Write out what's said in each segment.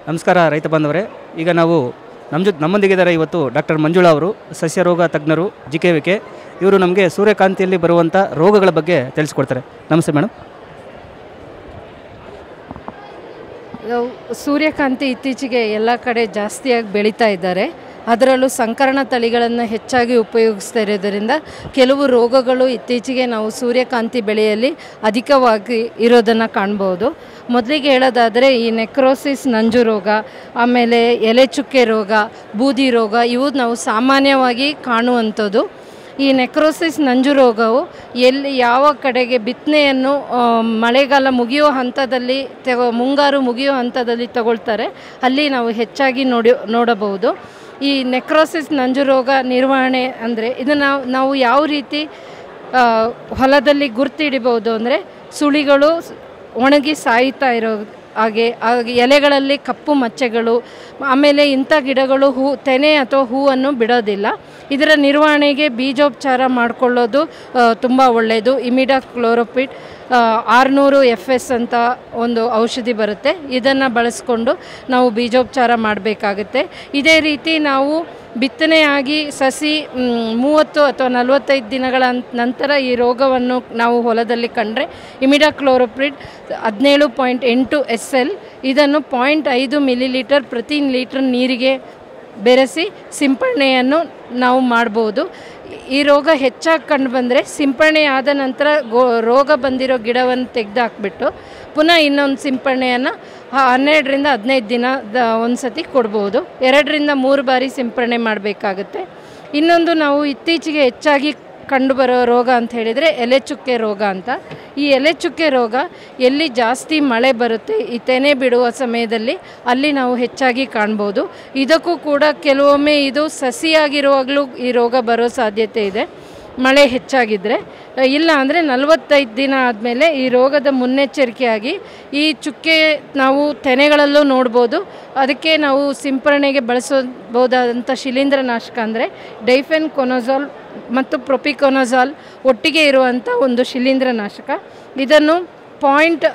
ನಮಸ್ಕಾರ ರೈತ ಬಾಂಧವರೇ ಈಗ ನಾವು ನಮ್ಮ ಜೊತೆ ನಮ್ಮೊಂದಿಗಿದ್ದಾರೆ ಇವತ್ತು ಡಾಕ್ಟರ್ ಮಂಜುಳಾ ಅವರು ಸಸ್ಯರೋಗ ತಜ್ಞರು ಜಿ ಕೆ ವಿ ಕೆ ಇವರು ನಮಗೆ ಸೂರ್ಯಕಾಂತಿಯಲ್ಲಿ ಬರುವಂಥ ರೋಗಗಳ ಬಗ್ಗೆ ತಿಳಿಸ್ಕೊಡ್ತಾರೆ ನಮಸ್ತೆ ಮೇಡಮ್ ನಾವು ಸೂರ್ಯಕಾಂತಿ ಇತ್ತೀಚೆಗೆ ಎಲ್ಲ ಕಡೆ ಜಾಸ್ತಿಯಾಗಿ ಬೆಳೀತಾ ಇದ್ದಾರೆ ಅದರಲ್ಲೂ ಸಂಕರಣ ತಳಿಗಳನ್ನು ಹೆಚ್ಚಾಗಿ ಉಪಯೋಗಿಸ್ತಾ ಇರೋದರಿಂದ ಕೆಲವು ರೋಗಗಳು ಇತ್ತೀಚೆಗೆ ನಾವು ಸೂರ್ಯಕಾಂತಿ ಬೆಳೆಯಲ್ಲಿ ಅಧಿಕವಾಗಿ ಇರೋದನ್ನು ಕಾಣ್ಬೋದು ಮೊದಲಿಗೆ ಹೇಳೋದಾದರೆ ಈ ನೆಕ್ರೋಸಿಸ್ ನಂಜು ರೋಗ ಆಮೇಲೆ ಎಲೆ ಚುಕ್ಕೆ ರೋಗ ಬೂದಿ ರೋಗ ಇವು ನಾವು ಸಾಮಾನ್ಯವಾಗಿ ಕಾಣುವಂಥದ್ದು ಈ ನೆಕ್ರೋಸಿಸ್ ನಂಜು ರೋಗವು ಎಲ್ಲಿ ಯಾವ ಕಡೆಗೆ ಬಿತ್ತನೆಯನ್ನು ಆ, ಮಳೆಗಾಲ ಮುಗಿಯೋ ಹಂತದಲ್ಲಿ ತೆಗೋ ಮುಂಗಾರು ಮುಗಿಯೋ ಹಂತದಲ್ಲಿ ತಗೊಳ್ತಾರೆ ಅಲ್ಲಿ ನಾವು ಹೆಚ್ಚಾಗಿ ನೋಡಿ ನೋಡಬಹುದು ಈ ನೆಕ್ರೋಸಿಸ್ ನಂಜು ರೋಗ ನಿರ್ವಹಣೆ ಅಂದರೆ ಇದನ್ನು ನಾವು ಯಾವ ರೀತಿ ಆ, ಹೊಲದಲ್ಲಿ ಗುರ್ತಿಡಿಬೋದು ಅಂದರೆ ಸುಳಿಗಳು ಸ್- ಒಣಗಿ ಸಾಯ್ತಾ ಇರೋ ಹಾಗೆ ಹಾಗೆ ಎಲೆಗಳಲ್ಲಿ ಕಪ್ಪು ಮಚ್ಚೆಗಳು ಆಮೇಲೆ ಇಂಥ ಗಿಡಗಳು ಹೂ ತೆನೆ ಅಥವಾ ಹೂವನ್ನು ಬಿಡೋದಿಲ್ಲ ಇದರ ನಿರ್ವಹಣೆಗೆ ಬೀಜೋಪಚಾರ ಮಾಡಿಕೊಳ್ಳೋದು ತುಂಬ ಒಳ್ಳೆಯದು ಇಮಿಡಾ ಕ್ಲೋರೋಪಿಡ್ ಆರುನೂರು ಎಫ್ ಎಸ್ ಅಂತ ಒಂದು ಔಷಧಿ ಬರುತ್ತೆ ಇದನ್ನು ಬಳಸ್ಕೊಂಡು ನಾವು ಬೀಜೋಪಚಾರ ಮಾಡಬೇಕಾಗುತ್ತೆ ಇದೇ ರೀತಿ ನಾವು ಬಿತ್ತನೆಯಾಗಿ ಸಸಿ ಮ್, ಮೂವತ್ತು ಅಥವಾ ನಲವತ್ತೈದು ದಿನಗಳ ಅನ್- ನಂತರ ಈ ರೋಗವನ್ನು ನಾವು ಹೊಲದಲ್ಲಿ ಕಂಡ್ರೆ ಇಮಿಡಾ ಕ್ಲೋರೋಪ್ರಿಡ್ ಹದಿನೇಳು ಪಾಯಿಂಟ್ ಎಂಟು ಎಸ್ ಎಲ್ ಇದನ್ನು ಪಾಯಿಂಟ್ ಐದು ಮಿಲಿಲೀಟರ್ ಪ್ರತಿ ಲೀಟರ್ ನೀರಿಗೆ ಬೆರೆಸಿ ಸಿಂಪರಣೆಯನ್ನು ನಾವು ಮಾಡ್ಬೋದು ಈ ರೋಗ ಹೆಚ್ಚಾಗಿ ಕಂಡು ಬಂದರೆ ಸಿಂಪರಣೆ ಆದ ನಂತರ ಗೋ ರೋಗ ಬಂದಿರೋ ಗಿಡವನ್ನು ತೆಗೆದು ಪುನಃ ಇನ್ನೊಂದು ಸಿಂಪರಣೆಯನ್ನು ಹನ್ನೆರಡರಿಂದ ಹದಿನೈದು ದಿನ ಒಂದು ಸತಿ ಕೊಡ್ಬೋದು ಎರಡರಿಂದ ಮೂರು ಬಾರಿ ಸಿಂಪರಣೆ ಮಾಡಬೇಕಾಗುತ್ತೆ ಇನ್ನೊಂದು ನಾವು ಇತ್ತೀಚೆಗೆ ಹೆಚ್ಚಾಗಿ ಕಂಡುಬರೋ ರೋಗ ಅಂತ ಹೇಳಿದರೆ ಎಲೆ ಚುಕ್ಕೆ ರೋಗ ಅಂತ ಈ ಎಲೆ ಚುಕ್ಕೆ ರೋಗ ಎಲ್ಲಿ ಜಾಸ್ತಿ ಮಳೆ ಬರುತ್ತೆ ಈ ತೆನೆ ಬಿಡುವ ಸಮಯದಲ್ಲಿ ಅಲ್ಲಿ ನಾವು ಹೆಚ್ಚಾಗಿ ಕಾಣ್ಬೋದು ಇದಕ್ಕೂ ಕೂಡ ಕೆಲವೊಮ್ಮೆ ಇದು ಸಸಿಯಾಗಿರುವಾಗಲೂ ಈ ರೋಗ ಬರೋ ಸಾಧ್ಯತೆ ಇದೆ ಮಳೆ ಹೆಚ್ಚಾಗಿದ್ದರೆ ಇಲ್ಲ ಅಂದರೆ ನಲವತ್ತೈದು ದಿನ ಆದಮೇಲೆ ಈ ರೋಗದ ಮುನ್ನೆಚ್ಚರಿಕೆಯಾಗಿ ಈ ಚುಕ್ಕೆ ನಾವು ತೆನೆಗಳಲ್ಲೂ ನೋಡ್ಬೋದು ಅದಕ್ಕೆ ನಾವು ಸಿಂಪರಣೆಗೆ ಬಳಸಬಹುದಾದಂಥ ಶಿಲೀಂಧ್ರನಾಶಕ ಅಂದರೆ ಡೈಫೆನ್ ಕೊನೋಜಾಲ್ ಮತ್ತು ಪ್ರೊಪಿಕೊನೋಜಾಲ್ ಒಟ್ಟಿಗೆ ಇರುವಂಥ ಒಂದು ಶಿಲೀಂಧ್ರನಾಶಕ ಇದನ್ನು ಪಾಯಿಂಟ್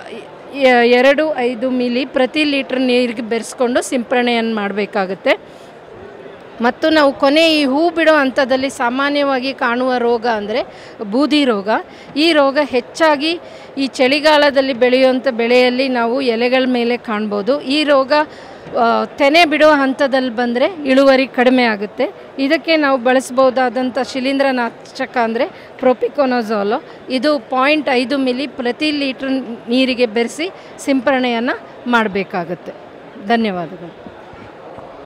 ಎರಡು ಐದು ಮಿಲಿ ಪ್ರತಿ ಲೀಟ್ರ್ ನೀರಿಗೆ ಬೆರೆಸ್ಕೊಂಡು ಸಿಂಪರಣೆಯನ್ನು ಮಾಡಬೇಕಾಗುತ್ತೆ ಮತ್ತು ನಾವು ಕೊನೆ ಈ ಹೂ ಬಿಡೋ ಹಂತದಲ್ಲಿ ಸಾಮಾನ್ಯವಾಗಿ ಕಾಣುವ ರೋಗ ಅಂದರೆ ಬೂದಿ ರೋಗ ಈ ರೋಗ ಹೆಚ್ಚಾಗಿ ಈ ಚಳಿಗಾಲದಲ್ಲಿ ಬೆಳೆಯುವಂಥ ಬೆಳೆಯಲ್ಲಿ ನಾವು ಎಲೆಗಳ ಮೇಲೆ ಕಾಣ್ಬೋದು ಈ ರೋಗ ಆ, ತೆನೆ ಬಿಡೋ ಹಂತದಲ್ಲಿ ಬಂದರೆ ಇಳುವರಿ ಕಡಿಮೆ ಆಗುತ್ತೆ ಇದಕ್ಕೆ ನಾವು ಬಳಸ್ಬೋದಾದಂಥ ಶಿಲೀಂಧ್ರನಾಶಕ ಅಂದರೆ ಪ್ರೊಪಿಕೊನೋಜಾಲು ಇದು ಪಾಯಿಂಟ್ ಐದು ಮಿಲಿ ಪ್ರತಿ ಲೀಟ್ರ್ ನೀರಿಗೆ ಬೆರೆಸಿ ಸಿಂಪರಣೆಯನ್ನು ಮಾಡಬೇಕಾಗುತ್ತೆ ಧನ್ಯವಾದಗಳು